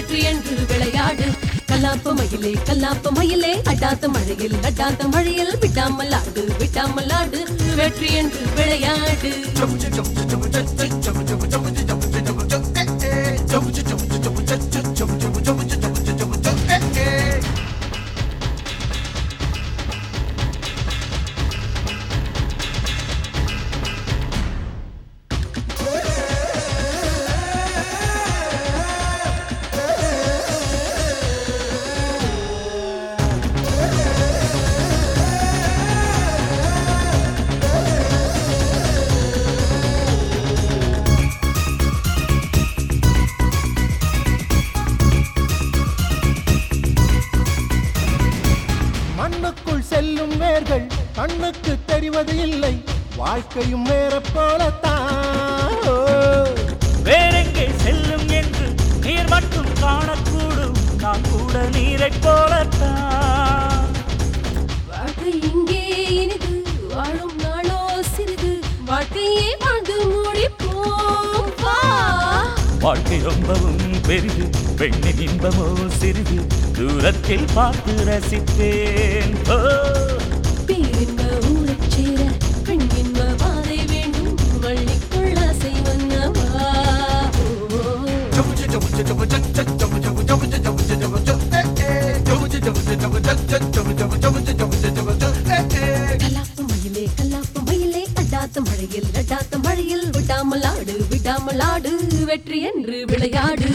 வெற்றி என்று விளையாடு கல்லாப்ப மயிலே கல்லாப்ப மயிலே அடாத்த மழையில் அடாத்த மழையில் விடாமல் ஆடு விடாமல் ஆடு வெற்றி என்று விளையாடு மண்ணுக்குள் செல்லும் வேர்கள் கண்ணுக்கு தெரிவது இல்லை வாழ்க்கையும் வேற போலத்தான் ஓ. வேறெங்கே செல்லும் என்று நீர் மட்டும் காணக்கூடும் நான் கூட நீரைப் போலத்தான் வாழ்க்கை இங்கே இனிது வாழும் நாளோ சிறிது வாழ்க்கையே வாழ்ந்து முடிப்போம் வா வாழ்க்கை ரொம்பவும் பெரிது பெண்ணின் இன்பமோ சிறிது தூரத்தில் பார்த்து ரசித்தேன் ஓ, பேரின்ப ஊரைச் சேர பெண் இன்ப பாதை வேண்டும் வள்ளிக்குள் ஆசை வந்தவா கல்லாப்பு மயிலே கல்லாப்பு மயிலே அடாத்த மழையில் அடாத்த மழையில் விடாமல் ஆடு விடாமல் ஆடு வெற்றி என்று விளையாடு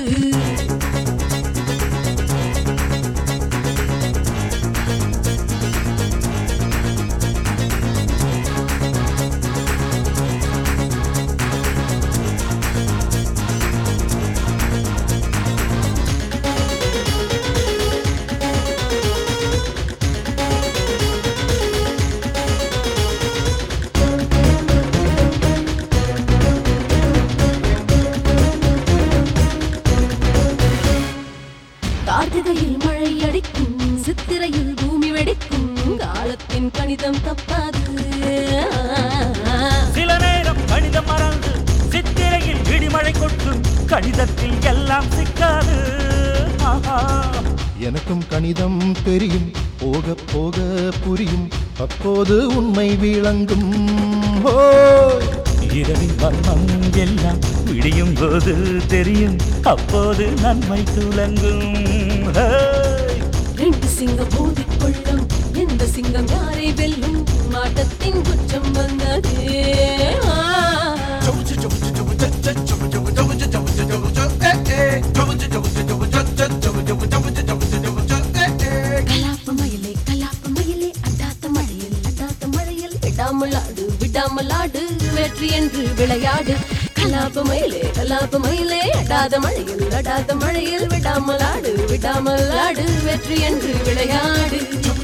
கார்த்திகையில் மழை அடிக்கும் சித்திரையில் பூமி வெடிக்கும் காலத்தின் கணிதம் தப்பாது சில நேரம் கணிதம் மறந்து சித்திரையில் இடிமழை கொட்டும் கணிதத்தில் எல்லாம் சிக்காது ஆஹா. எனக்கும் கணிதம் தெரியும் போக போக புரியும் அப்போது உண்மை விளங்கும் ஓய் இரவின் வர்மம் எல்லாம் விடியும் போது தெரியும் அப்போது நன்மை துலங்கும் ஹே! ரெண்டு சிங்கம் மோதிக் கொள்ளும் எந்த சிங்கம் யாரை வெல்லும் மாட்டத்தின் குற்றம் வந்தது ஆ. கலாப்ப மயிலே கலாப்ப மயிலே அடாத்த மழையில் அடாத்த மழையில் விடாமல் ஆடு விடாமல் ஆடு வெற்றி என்று விளையாடு கலாப்ப மயிலே கலாப்ப மயிலே அடாத மழையில் அடாத மழையில் விடாமல் ஆடு விடாமல் ஆடு வெற்றி என்று விளையாடு